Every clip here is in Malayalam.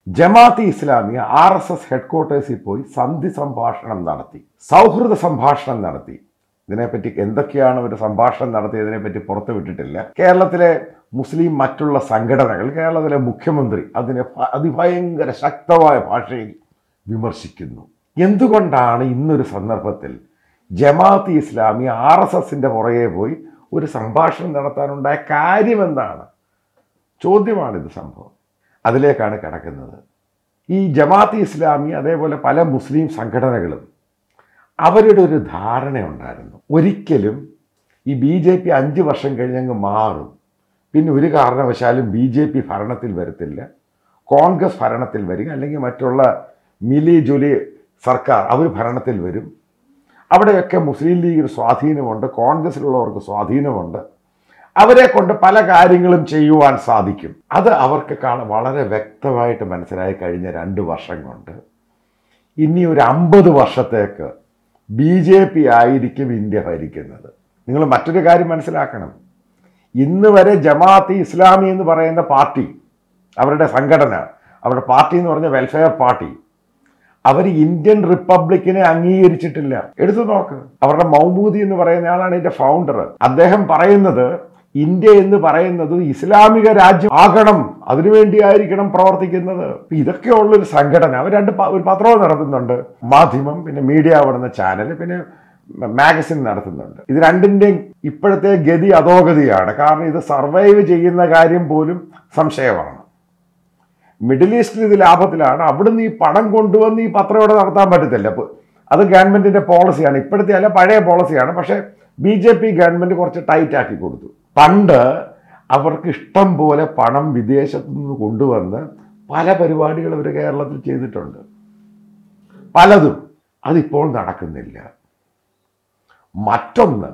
ജമാഅത്ത് ഇസ്ലാമി ആർ എസ് എസ് ഹെഡ്ക്വാർട്ടേഴ്സിൽ പോയി സന്ധി സംഭാഷണം നടത്തി സൗഹൃദ സംഭാഷണം നടത്തി ഇതിനെപ്പറ്റി എന്തൊക്കെയാണ് ഒരു സംഭാഷണം നടത്തിയതിനെപ്പറ്റി പുറത്തു വിട്ടിട്ടില്ല കേരളത്തിലെ മുസ്ലിം മറ്റുള്ള സംഘടനകൾ കേരളത്തിലെ മുഖ്യമന്ത്രി അതിനെ ഭ- അതിഭയങ്കര ശക്തമായ ഭാഷയിൽ വിമർശിക്കുന്നു എന്തുകൊണ്ടാണ് ഇന്നൊരു സന്ദർഭത്തിൽ ജമാഅത്ത് ഇസ്ലാമി ആർ എസ് എസിൻ്റെ പുറകെ പോയി ഒരു സംഭാഷണം നടത്താനുണ്ടായ കാര്യമെന്താണ് ചോദ്യമാണിത് സംഭവം അതിലേക്കാണ് കിടക്കുന്നത് ഈ ജമാഅത്ത് ഇസ്ലാമി അതേപോലെ പല മുസ്ലിം സംഘടനകളും അവരുടെ ഒരു ധാരണയുണ്ടായിരുന്നു ഒരിക്കലും ഈ ബി ജെ പി അഞ്ച് വർഷം കഴിഞ്ഞങ്ങ് മാറും പിന്നെ ഒരു കാരണവശാലും ബി ജെ പി ഭരണത്തിൽ വരത്തില്ല കോൺഗ്രസ് ഭരണത്തിൽ വരിക അല്ലെങ്കിൽ മറ്റുള്ള മിലി ജുലി സർക്കാർ അവർ ഭരണത്തിൽ വരും അവിടെയൊക്കെ മുസ്ലിം ലീഗിന് സ്വാധീനമുണ്ട് കോൺഗ്രസിലുള്ളവർക്ക് സ്വാധീനമുണ്ട് അവരെ കൊണ്ട് പല കാര്യങ്ങളും ചെയ്യുവാൻ സാധിക്കും അത് അവർക്ക് കാണാൻ വളരെ വ്യക്തമായിട്ട് മനസ്സിലായി കഴിഞ്ഞ രണ്ട് വർഷം കൊണ്ട് ഇനി ഒരു അമ്പത് വർഷത്തേക്ക് ബി ജെ പി ആയിരിക്കും ഇന്ത്യ ഭരിക്കുന്നത് നിങ്ങൾ മറ്റൊരു കാര്യം മനസ്സിലാക്കണം ഇന്ന് വരെ ജമാഅത്ത് ഇസ്ലാമി എന്ന് പറയുന്ന പാർട്ടി അവരുടെ സംഘടന അവരുടെ പാർട്ടി എന്ന് പറഞ്ഞ വെൽഫെയർ പാർട്ടി അവർ ഇന്ത്യൻ റിപ്പബ്ലിക്കിനെ അംഗീകരിച്ചിട്ടില്ല എടുത്തു നോക്ക് അവരുടെ മൗമൂദി എന്ന് പറയുന്ന ആളാണ് ഇതിന്റെ ഫൗണ്ടർ അദ്ദേഹം പറയുന്നത് ഇന്ത്യ എന്ന് പറയുന്നത് ഇസ്ലാമിക രാജ്യം ആകണം അതിനുവേണ്ടിയായിരിക്കണം പ്രവർത്തിക്കുന്നത് ഇപ്പൊ ഇതൊക്കെയുള്ളൊരു സംഘടന അവർ രണ്ട് പ- ഒരു പത്രവും നടത്തുന്നുണ്ട് മാധ്യമം പിന്നെ മീഡിയ ആവണമെന്ന ചാനൽ പിന്നെ മാഗസിൻ നടത്തുന്നുണ്ട് ഇത് രണ്ടിൻ്റെയും ഇപ്പോഴത്തെ ഗതി അധോഗതിയാണ് കാരണം ഇത് സർവൈവ് ചെയ്യുന്ന കാര്യം പോലും സംശയമാണ് മിഡിൽ ഈസ്റ്റിൽ ഇത് ലാഭത്തിലാണ് അവിടുന്ന് ഈ പണം കൊണ്ടുവന്ന് ഈ പത്രം ഇവിടെ നടത്താൻ പറ്റത്തില്ല അപ്പോൾ അത് ഗവൺമെന്റിന്റെ പോളിസിയാണ് ഇപ്പോഴത്തെ അല്ല പഴയ പോളിസിയാണ് പക്ഷേ ബി ജെ പി ഗവൺമെന്റ് കുറച്ച് ടൈറ്റ് ആക്കി കൊടുത്തു പണ്ട് അവർക്ക് ഇഷ്ടം പോലെ പണം വിദേശത്തു നിന്ന് കൊണ്ടുവന്ന് പല പരിപാടികൾ അവർ കേരളത്തിൽ ചെയ്തിട്ടുണ്ട് പലതും അതിപ്പോൾ നടക്കുന്നില്ല മറ്റൊന്ന്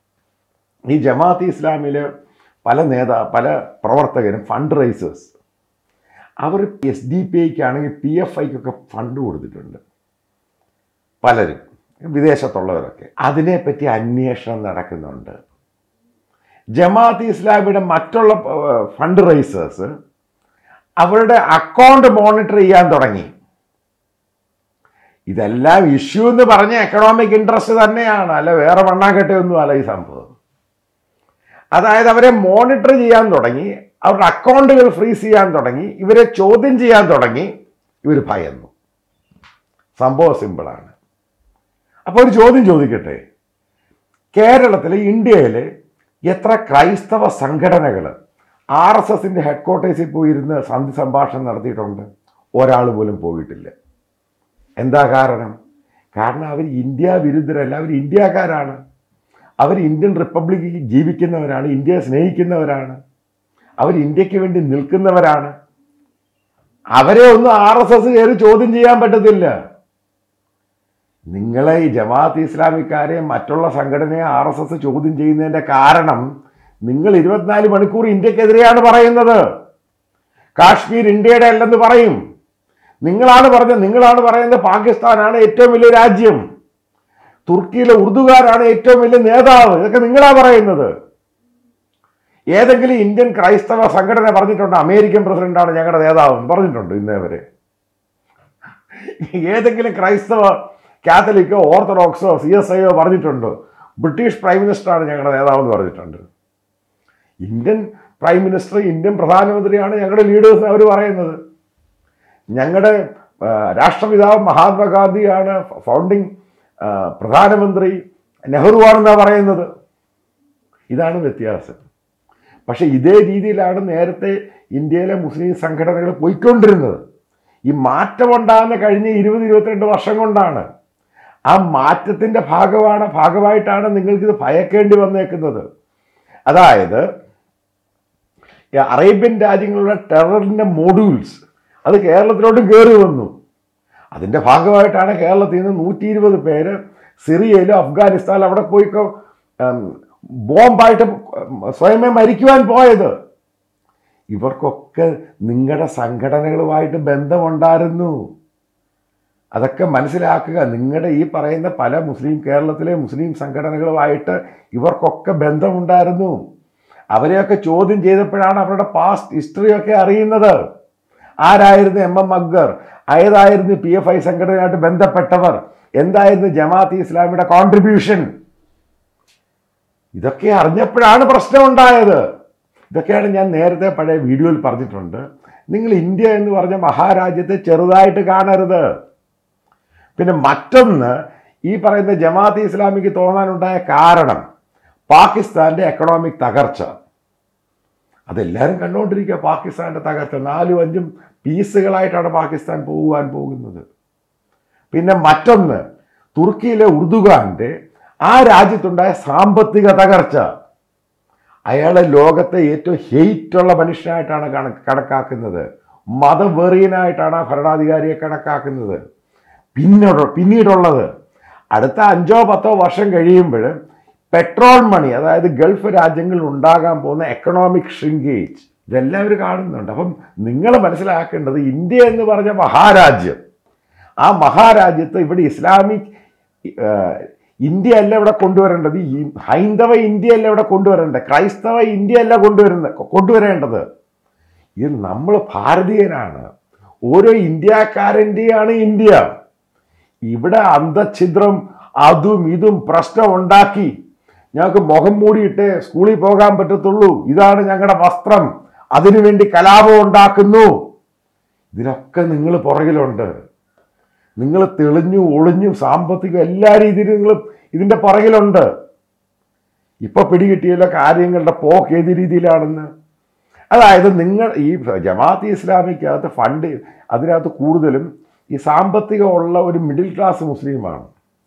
ഈ ജമാഅത്ത് ഇസ്ലാമിലെ പല നേതാ പല പ്രവർത്തകരും ഫണ്ട് റൈസേഴ്സ് അവർ എസ് ഡി പി ഐക്കാണെങ്കിൽ പി എഫ് ഐക്കൊക്കെ ഫണ്ട് കൊടുത്തിട്ടുണ്ട് പലരും വിദേശത്തുള്ളവരൊക്കെ അതിനെപ്പറ്റി അന്വേഷണം നടക്കുന്നുണ്ട് ജമാഅത്ത് ഇസ്ലാമിയുടെ മറ്റുള്ള ഫണ്ട് റൈസേഴ്സ് അവരുടെ അക്കൗണ്ട് മോണിറ്റർ ചെയ്യാൻ തുടങ്ങി ഇതെല്ലാം ഇഷ്യൂ എന്ന് പറഞ്ഞ എക്കണോമിക് ഇൻട്രസ്റ്റ് തന്നെയാണ് അല്ല വേറെ മണ്ണാങ്കട്ടയൊന്നും അല്ല ഈ സംഭവം അതായത് അവരെ മോണിറ്റർ ചെയ്യാൻ തുടങ്ങി അവരുടെ അക്കൗണ്ടുകൾ ഫ്രീസ് ചെയ്യാൻ തുടങ്ങി ഇവരെ ചോദ്യം ചെയ്യാൻ തുടങ്ങി ഇവർ ഭയന്നു സംഭവം സിമ്പിളാണ് അപ്പോൾ ഒരു ചോദ്യം ചോദിക്കട്ടെ കേരളത്തിലെ ഇന്ത്യയിൽ എത്ര ക്രൈസ്തവ സംഘടനകൾ ആർ എസ് എസിൻ്റെ ഹെഡ്ക്വാർട്ടേഴ്സിൽ പോയിരുന്ന് സന്ധി സംഭാഷണം നടത്തിയിട്ടുണ്ട് ഒരാൾ പോലും പോയിട്ടില്ല എന്താ കാരണം കാരണം അവർ ഇന്ത്യ വിരുദ്ധരല്ല അവർ ഇന്ത്യക്കാരാണ് അവർ ഇന്ത്യൻ റിപ്പബ്ലിക്കിൽ ജീവിക്കുന്നവരാണ് ഇന്ത്യയെ സ്നേഹിക്കുന്നവരാണ് അവർ ഇന്ത്യക്ക് വേണ്ടി നിൽക്കുന്നവരാണ് അവരെ ഒന്നും ആർ എസ് എസ് കയറി ചോദ്യം ചെയ്യാൻ പറ്റത്തില്ല നിങ്ങളെ ഈ ജമാഅത്ത് ഇസ്ലാമിക്കാരെ മറ്റുള്ള സംഘടനയെ ആർ എസ് എസ് ചോദ്യം ചെയ്യുന്നതിന്റെ കാരണം നിങ്ങൾ ഇരുപത്തിനാല് മണിക്കൂർ ഇന്ത്യക്കെതിരെയാണ് പറയുന്നത് കാശ്മീർ ഇന്ത്യയുടെ അല്ലെന്ന് പറയും നിങ്ങളാണ് പറഞ്ഞത് നിങ്ങളാണ് പറയുന്നത് പാകിസ്ഥാനാണ് ഏറ്റവും വലിയ രാജ്യം തുർക്കിയിലെ ഉറുദുകാരാണ് ഏറ്റവും വലിയ നേതാവ് ഇതൊക്കെ നിങ്ങളാ പറയുന്നത് ഏതെങ്കിലും ഇന്ത്യൻ ക്രൈസ്തവ സംഘടന പറഞ്ഞിട്ടുണ്ട് അമേരിക്കൻ പ്രസിഡന്റാണ് ഞങ്ങളുടെ നേതാവ് എന്ന് പറഞ്ഞിട്ടുണ്ട് ഇന്നേ വരെ ഏതെങ്കിലും ക്രൈസ്തവ കാത്തലിക്കോ ഓർത്തഡോക്സോ സി എസ് ഐയോ പറഞ്ഞിട്ടുണ്ടോ ബ്രിട്ടീഷ് പ്രൈം മിനിസ്റ്ററാണ് ഞങ്ങളുടെ നേതാവ് എന്ന് പറഞ്ഞിട്ടുണ്ട് ഇന്ത്യൻ പ്രൈം മിനിസ്റ്റർ ഇന്ത്യൻ പ്രധാനമന്ത്രിയാണ് ഞങ്ങളുടെ ലീഡേഴ്സ് അവർ പറയുന്നത് ഞങ്ങളുടെ ആ, രാഷ്ട്രപിതാവ് മഹാത്മാഗാന്ധിയാണ് ഫൗണ്ടിങ് ആ, പ്രധാനമന്ത്രി നെഹ്റുവാണെന്നാണ് പറയുന്നത് ഇതാണ് വ്യത്യാസം പക്ഷെ ഇതേ രീതിയിലാണ് നേരത്തെ ഇന്ത്യയിലെ മുസ്ലിം സംഘടനകൾ പോയിക്കൊണ്ടിരുന്നത് ഈ മാറ്റമുണ്ടാകുന്ന കഴിഞ്ഞ ഇരുപത് ഇരുപത്തിരണ്ട് വർഷം കൊണ്ടാണ് ആ മാറ്റത്തിൻ്റെ ഭാഗമാണ് ഭാഗമായിട്ടാണ് നിങ്ങൾക്കിത് ഭയക്കേണ്ടി വന്നേക്കുന്നത് അതായത് ഈ അറേബ്യൻ രാജ്യങ്ങളുടെ ടെററിൻ്റെ മോഡ്യൂൾസ് അത് കേരളത്തിലോട്ടും കയറി വന്നു അതിൻ്റെ ഭാഗമായിട്ടാണ് കേരളത്തിൽ നിന്ന് നൂറ്റി ഇരുപത് പേര് സിറിയയിലും അഫ്ഗാനിസ്ഥാനിലും അവിടെ പോയി കൊ- ഉം, ബോംബായിട്ട് സ്വയമേ മരിക്കുവാൻ പോയത് ഇവർക്കൊക്കെ നിങ്ങളുടെ സംഘടനകളുമായിട്ട് ബന്ധമുണ്ടായിരുന്നു അതൊക്കെ മനസ്സിലാക്കുക നിങ്ങളുടെ ഈ പറയുന്ന പല മുസ്ലിം കേരളത്തിലെ മുസ്ലിം സംഘടനകളുമായിട്ട് ഇവർക്കൊക്കെ ബന്ധമുണ്ടായിരുന്നു അവരെയൊക്കെ ചോദ്യം ചെയ്തപ്പോഴാണ് അവരുടെ പാസ്റ്റ് ഹിസ്റ്ററിയൊക്കെ അറിയുന്നത് ആരായിരുന്നു എം എം അക്ബർ ഏതായിരുന്നു പി എഫ് ഐ സംഘടനയായിട്ട് ബന്ധപ്പെട്ടവർ എന്തായിരുന്നു ജമാഅത്ത് ഇസ്ലാമിയുടെ കോൺട്രിബ്യൂഷൻ ഇതൊക്കെ അറിഞ്ഞപ്പോഴാണ് പ്രശ്നം ഉണ്ടായത് ഇതൊക്കെയാണ് ഞാൻ നേരത്തെ പഴയ വീഡിയോയിൽ പറഞ്ഞിട്ടുണ്ട് നിങ്ങൾ ഇന്ത്യ എന്ന് പറഞ്ഞ മഹാരാജ്യത്തെ ചെറുതായിട്ട് കാണരുത് പിന്നെ മറ്റൊന്ന് ഈ പറയുന്ന ജമാഅത്ത് ഇസ്ലാമിക്ക് തോന്നാനുണ്ടായ കാരണം പാകിസ്ഥാന്റെ എക്കണോമിക് തകർച്ച അതെല്ലാവരും കണ്ടുകൊണ്ടിരിക്കുക പാകിസ്ഥാന്റെ തകർച്ച നാലും അഞ്ചും പീസുകളായിട്ടാണ് പാകിസ്ഥാൻ പോകുവാൻ പോകുന്നത് പിന്നെ മറ്റൊന്ന് തുർക്കിയിലെ ഉർദുഖാന്റെ ആ രാജ്യത്തുണ്ടായ സാമ്പത്തിക തകർച്ച അയാളെ ലോകത്തെ ഏറ്റവും ഹെയ്റ്റുള്ള മനുഷ്യനായിട്ടാണ് കണ കണക്കാക്കുന്നത് മതവെറിയനായിട്ടാണ് ആ ഭരണാധികാരിയെ കണക്കാക്കുന്നത് പിന്നീട് പിന്നീടുള്ളത് അടുത്ത അഞ്ചോ പത്തോ വർഷം കഴിയുമ്പോൾ പെട്രോൾ മണി അതായത് ഗൾഫ് രാജ്യങ്ങളിൽ ഉണ്ടാകാൻ പോകുന്ന എക്കണോമിക് ഷ്രിങ്കേജ് ഇതെല്ലാം ഇവർ കാണുന്നുണ്ട് അപ്പം നിങ്ങൾ മനസ്സിലാക്കേണ്ടത് ഇന്ത്യ എന്ന് പറഞ്ഞ മഹാരാജ്യം ആ മഹാരാജ്യത്ത് ഇവിടെ ഇസ്ലാമിക് ഏഹ്, ഇന്ത്യ അല്ല ഇവിടെ കൊണ്ടുവരേണ്ടത് ഈ ഹൈന്ദവ ഇന്ത്യ അല്ല ഇവിടെ കൊണ്ടുവരേണ്ടത് ക്രൈസ്തവ ഇന്ത്യ അല്ല കൊണ്ടുവരുന്നത് കൊണ്ടുവരേണ്ടത് ഇത് നമ്മൾ ഭാരതീയനാണ് ഓരോ ഇന്ത്യക്കാരൻ്റെയാണ് ഇന്ത്യ ഇവിടെ അന്തഛിദ്രം അതും ഇതും പ്രശ്നം ഉണ്ടാക്കി ഞങ്ങൾക്ക് മുഖം മൂടിയിട്ട് സ്കൂളിൽ പോകാൻ പറ്റത്തുള്ളൂ ഇതാണ് ഞങ്ങളുടെ വസ്ത്രം അതിനുവേണ്ടി കലാപം ഉണ്ടാക്കുന്നു ഇതിനൊക്കെ നിങ്ങൾ പുറകിലുണ്ട് നിങ്ങൾ തെളിഞ്ഞു ഒളിഞ്ഞും സാമ്പത്തികം എല്ലാ രീതിയിലും നിങ്ങൾ ഇതിൻ്റെ പുറകിലുണ്ട് ഇപ്പൊ പിടികിട്ടിയല്ലോ കാര്യങ്ങളുടെ പോക്ക് ഏത് രീതിയിലാണെന്ന് അതായത് നിങ്ങൾ ഈ ജമാഅത്ത് ഇസ്ലാമിക്കകത്ത് ഫണ്ട് അതിനകത്ത് കൂടുതലും ഈ സാമ്പത്തികമുള്ള ഒരു മിഡിൽ ക്ലാസ് മുസ്ലിമാണ്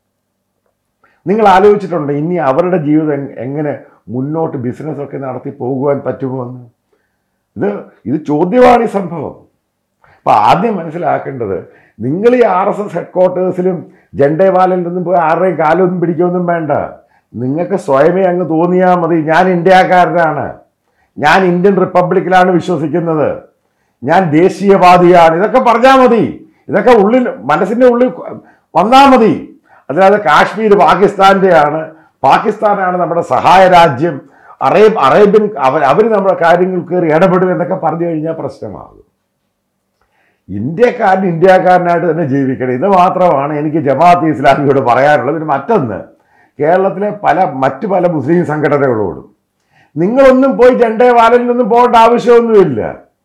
നിങ്ങൾ ആലോചിച്ചിട്ടുണ്ട് ഇനി അവരുടെ ജീവിതം എങ്- എങ്ങനെ മുന്നോട്ട് ബിസിനസ്സൊക്കെ നടത്തി പോകുവാൻ പറ്റുമോ എന്ന് ഇത് ഇത് ചോദ്യമാണ് ഈ സംഭവം അപ്പൊ ആദ്യം മനസ്സിലാക്കേണ്ടത് നിങ്ങൾ ഈ ആർ എസ് എസ് ഹെഡ്ക്വാർട്ടേഴ്സിലും ജണ്ടേവാലിൽ നിന്നും പോയി ആരുടെയും കാലൊന്നും പിടിക്കൊന്നും വേണ്ട നിങ്ങൾക്ക് സ്വയമേ അങ്ങ് തോന്നിയാൽ മതി ഞാൻ ഇന്ത്യക്കാരനാണ് ഞാൻ ഇന്ത്യൻ റിപ്പബ്ലിക്കിലാണ് വിശ്വസിക്കുന്നത് ഞാൻ ദേശീയവാദിയാണ് ഇതൊക്കെ പറഞ്ഞാൽ മതി ഇതൊക്കെ ഉള്ളിൽ മനസ്സിൻ്റെ ഉള്ളിൽ വന്നാൽ മതി അതായത് കാശ്മീർ പാകിസ്ഥാൻ്റെയാണ് പാകിസ്ഥാനാണ് നമ്മുടെ സഹായ രാജ്യം അറേബ് അറേബ്യൻ അവർ അവർ നമ്മുടെ കാര്യങ്ങൾ കയറി ഇടപെടും എന്നൊക്കെ പറഞ്ഞു കഴിഞ്ഞാൽ പ്രശ്നമാകും ഇന്ത്യക്കാരൻ ഇന്ത്യക്കാരനായിട്ട് തന്നെ ജീവിക്കണം ഇത് മാത്രമാണ് എനിക്ക് ജമാഅത്ത് ഇസ്ലാമിയോട് പറയാനുള്ളത് പിന്നെ മറ്റൊന്ന് കേരളത്തിലെ പല മറ്റു പല മുസ്ലിം സംഘടനകളോടും നിങ്ങളൊന്നും പോയി ജണ്ടേ വാലിൽ നിന്നും പോകേണ്ട ആവശ്യമൊന്നുമില്ല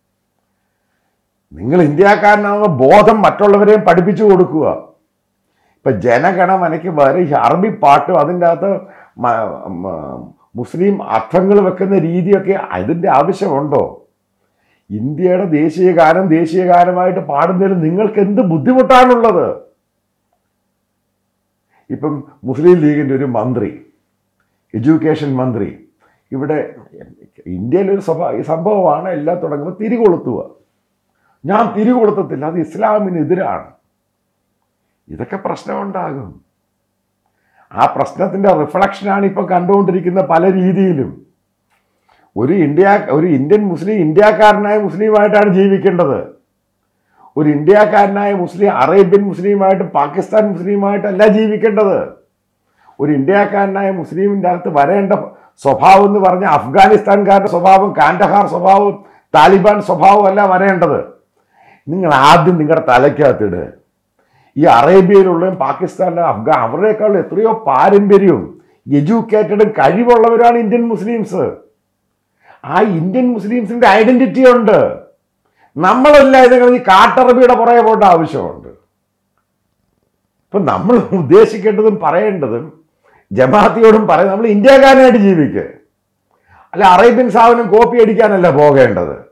നിങ്ങൾ ഇന്ത്യക്കാരനാണെന്ന ബോധം മറ്റുള്ളവരെയും പഠിപ്പിച്ചു കൊടുക്കുക ഇപ്പൊ ജനഗണമനയ്ക്ക് വരെ ഈ അറബി പാട്ടും അതിൻ്റെ അകത്ത് മ- മ- മുസ്ലിം അർത്ഥങ്ങൾ വെക്കുന്ന രീതിയൊക്കെ അതിൻ്റെ ആവശ്യമുണ്ടോ ഇന്ത്യയുടെ ദേശീയ ഗാനം ദേശീയ ഗാനമായിട്ട് പാടുന്നതിൽ നിങ്ങൾക്ക് എന്ത് ബുദ്ധിമുട്ടാണുള്ളത് ഇപ്പം മുസ്ലിം ലീഗിൻ്റെ ഒരു മന്ത്രി എഡ്യൂക്കേഷൻ മന്ത്രി ഇവിടെ ഇന്ത്യയിലൊരു സ്വഭാ ഈ സംഭവമാണ് എല്ലാം തുടങ്ങുമ്പോൾ തിരികൊളുത്തുക ഞാൻ തിരികൊളുത്തത്തില്ല അത് ഇസ്ലാമിനെതിരാണ് ഇതൊക്കെ പ്രശ്നമുണ്ടാകും ആ പ്രശ്നത്തിൻ്റെ റിഫ്ലക്ഷനാണ് ഇപ്പം കണ്ടുകൊണ്ടിരിക്കുന്ന പല രീതിയിലും ഒരു ഇന്ത്യ ഒരു ഇന്ത്യൻ മുസ്ലിം ഇന്ത്യക്കാരനായ മുസ്ലിമായിട്ടാണ് ജീവിക്കേണ്ടത് ഒരു ഇന്ത്യക്കാരനായ മുസ്ലിം അറേബ്യൻ മുസ്ലിമായിട്ടും പാകിസ്ഥാൻ മുസ്ലിമായിട്ടല്ല ജീവിക്കേണ്ടത് ഒരു ഇന്ത്യക്കാരനായ മുസ്ലിമിൻ്റെ അകത്ത് വരേണ്ട സ്വഭാവം എന്ന് പറഞ്ഞ അഫ്ഗാനിസ്ഥാൻകാരുടെ സ്വഭാവം കാൻഡഹാർ സ്വഭാവം താലിബാൻ സ്വഭാവം അല്ല വരേണ്ടത് നിങ്ങൾ ആദ്യം നിങ്ങളുടെ തലയ്ക്കകത്തിട് ഈ അറേബ്യയിലുള്ളതും പാകിസ്ഥാനിലും അഫ്ഗാൻ അവരുടെക്കാളും എത്രയോ പാരമ്പര്യവും എഡ്യൂക്കേറ്റഡും കഴിവുള്ളവരാണ് ഇന്ത്യൻ മുസ്ലിംസ് ആ ഇന്ത്യൻ മുസ്ലിംസിന്റെ ഐഡന്റിറ്റി ഉണ്ട് നമ്മളല്ല ഇതുങ്ങൾ ഈ കാട്ടറബിയുടെ പുറകെ പോകേണ്ട ആവശ്യമുണ്ട് ഇപ്പം നമ്മൾ ഉദ്ദേശിക്കേണ്ടതും പറയേണ്ടതും ജമാഅത്തിയോടും പറയാം നമ്മൾ ഇന്ത്യക്കാരനായിട്ട് ജീവിക്കുക അല്ല അറേബ്യൻ സാധനം കോപ്പി അടിക്കാനല്ല പോകേണ്ടത്